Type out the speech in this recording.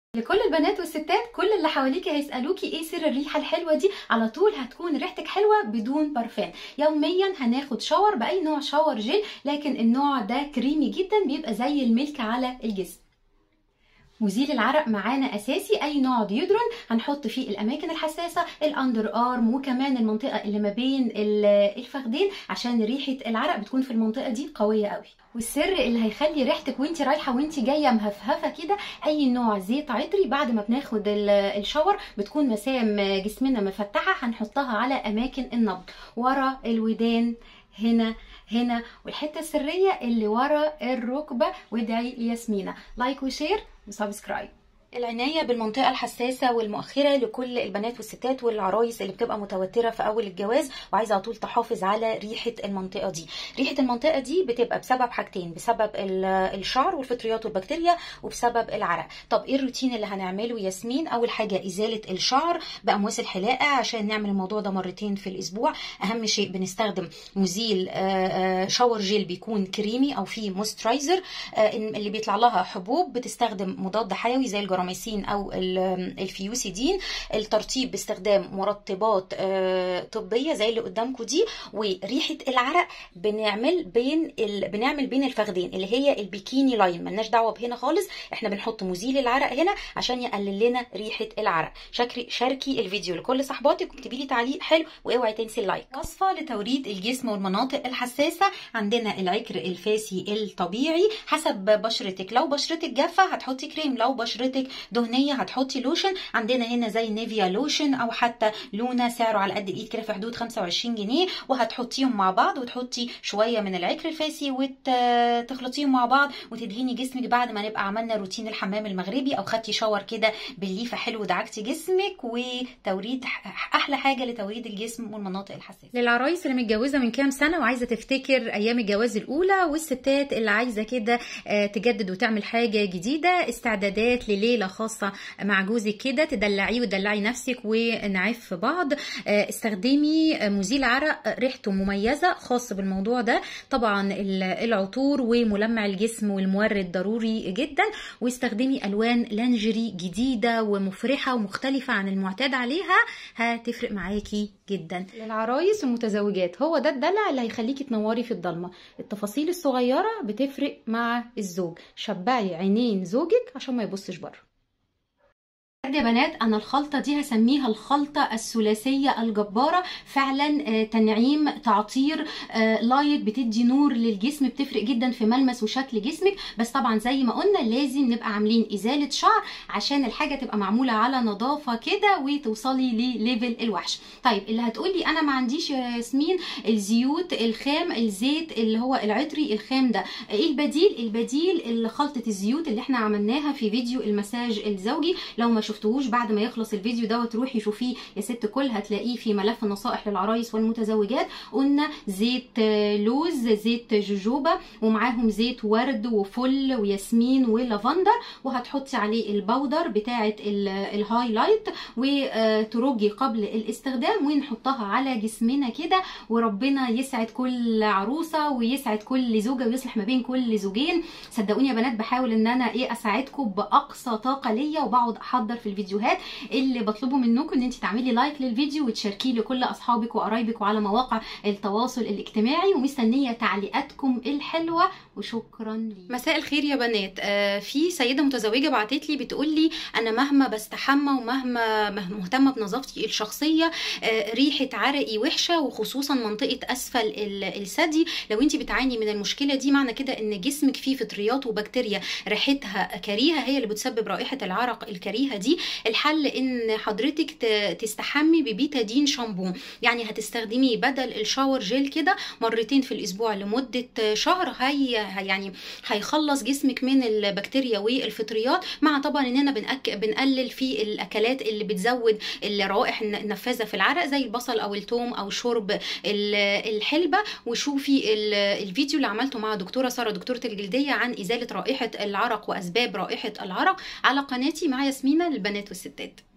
لكل البنات والستات كل اللي حواليكي هيسالوكي ايه سر الريحه الحلوه دي على طول هتكون ريحتك حلوه بدون برفان يوميا هناخد شاور باي نوع شاور جل لكن النوع ده كريمي جدا بيبقى زي الملك على الجسم مزيل العرق معانا اساسي اي نوع ديودرون هنحط فيه الاماكن الحساسه الاندر ارم وكمان المنطقه اللي ما بين الفخدين عشان ريحه العرق بتكون في المنطقه دي قويه قوي والسر اللي هيخلي ريحتك وانت رايحه وانت جايه مهفهفه كده اي نوع زيت عطري بعد ما بناخد الشاور بتكون مسام جسمنا مفتحه هنحطها على اماكن النبض ورا الودان هنا هنا والحته السريه اللي ورا الركبه وادعي لياسمينه لايك وشير وسبسكرايب العناية بالمنطقة الحساسة والمؤخرة لكل البنات والستات والعرايس اللي بتبقى متوترة في أول الجواز وعايزة على طول تحافظ على ريحة المنطقة دي ريحة المنطقة دي بتبقى بسبب حاجتين بسبب الشعر والفطريات والبكتيريا وبسبب العرق طب ايه الروتين اللي هنعمله ياسمين أول حاجة إزالة الشعر بأمواس الحلاقة عشان نعمل الموضوع ده مرتين في الأسبوع أهم شيء بنستخدم مزيل شاور جيل بيكون كريمي أو فيه موسترايزر اللي بيطلع لها حبوب بتستخدم مضاد حيوي زي الجرام الجراميسين او الفيوسيدين الترطيب باستخدام مرطبات طبيه زي اللي قدامكم دي وريحه العرق بنعمل بين ال... بنعمل بين الفخدين اللي هي البيكيني لاين ملناش دعوه بهنا خالص احنا بنحط مزيل العرق هنا عشان يقلل لنا ريحه العرق شكري شاركي الفيديو لكل صحباتك واكتبي لي تعليق حلو واوعي تنسي اللايك وصفه لتوريد الجسم والمناطق الحساسه عندنا العكر الفاسي الطبيعي حسب بشرتك لو بشرتك جافه هتحطي كريم لو بشرتك دهنيه هتحطي لوشن عندنا هنا زي نيفيا لوشن او حتى لونا سعره على قد الايد كده في حدود 25 جنيه وهتحطيهم مع بعض وتحطي شويه من العكر الفاسي وتخلطيهم مع بعض وتدهني جسمك بعد ما نبقى عملنا روتين الحمام المغربي او خدتي شاور كده بالليفه حلو ودعكتي جسمك وتوريد احلى حاجه لتوريد الجسم والمناطق الحساسه للعرايس اللي متجوزه من كام سنه وعايزه تفتكر ايام الجواز الاولى والستات اللي عايزه كده تجدد وتعمل حاجه جديده استعدادات لليله خاصه مع جوزك كده تدلعيه وتدلعي نفسك ونعف في بعض استخدمي مزيل عرق ريحته مميزه خاص بالموضوع ده طبعا العطور وملمع الجسم والمورد ضروري جدا واستخدمي الوان لانجري جديده ومفرحه ومختلفه عن المعتاد عليها هتفرق معاكي جدا للعرايس والمتزوجات هو ده الدلع اللي هيخليكي تنوري في الضلمه التفاصيل الصغيره بتفرق مع الزوج شبعي عينين زوجك عشان ما يبصش بره يا بنات انا الخلطه دي هسميها الخلطه الثلاثيه الجباره فعلا تنعيم تعطير لايت بتدي نور للجسم بتفرق جدا في ملمس وشكل جسمك بس طبعا زي ما قلنا لازم نبقى عاملين ازاله شعر عشان الحاجه تبقى معموله على نظافه كده وتوصلي لليفل الوحش طيب اللي هتقولي انا ما عنديش يا ياسمين الزيوت الخام الزيت اللي هو العطري الخام ده ايه البديل البديل خلطه الزيوت اللي احنا عملناها في فيديو المساج الزوجي لو ما شفتوهوش بعد ما يخلص الفيديو دوت روحي شوفيه يا ست كل هتلاقيه في ملف النصائح للعرايس والمتزوجات قلنا زيت لوز زيت جوجوبا ومعاهم زيت ورد وفل وياسمين ولافندر وهتحطي عليه البودر بتاعه الهايلايت وترجي قبل الاستخدام ونحطها على جسمنا كده وربنا يسعد كل عروسه ويسعد كل زوجه ويصلح ما بين كل زوجين صدقوني يا بنات بحاول ان انا ايه اساعدكم باقصى طاقه ليا وبقعد احضر في الفيديوهات اللي بطلبه منكم ان انت تعملي لايك للفيديو وتشاركيه لكل اصحابك وقرايبك وعلى مواقع التواصل الاجتماعي ومستنيه تعليقاتكم الحلوه وشكرا لي مساء الخير يا بنات آه في سيده متزوجه بعتت لي بتقول لي انا مهما بستحمى ومهما مهتمه بنظافتي الشخصيه آه ريحه عرقي وحشه وخصوصا منطقه اسفل الثدي لو انت بتعاني من المشكله دي معنى كده ان جسمك فيه فطريات وبكتيريا ريحتها كريهه هي اللي بتسبب رائحه العرق الكريهه دي الحل ان حضرتك تستحمي ببيتادين شامبو يعني هتستخدميه بدل الشاور جيل كده مرتين في الاسبوع لمده شهر هي يعني هيخلص جسمك من البكتيريا والفطريات مع طبعا اننا بنأك بنقلل في الاكلات اللي بتزود الروائح النفاذه في العرق زي البصل او الثوم او شرب الحلبه وشوفي الفيديو اللي عملته مع دكتوره ساره دكتوره الجلديه عن ازاله رائحه العرق واسباب رائحه العرق على قناتي مع ياسمينه للبنات والستات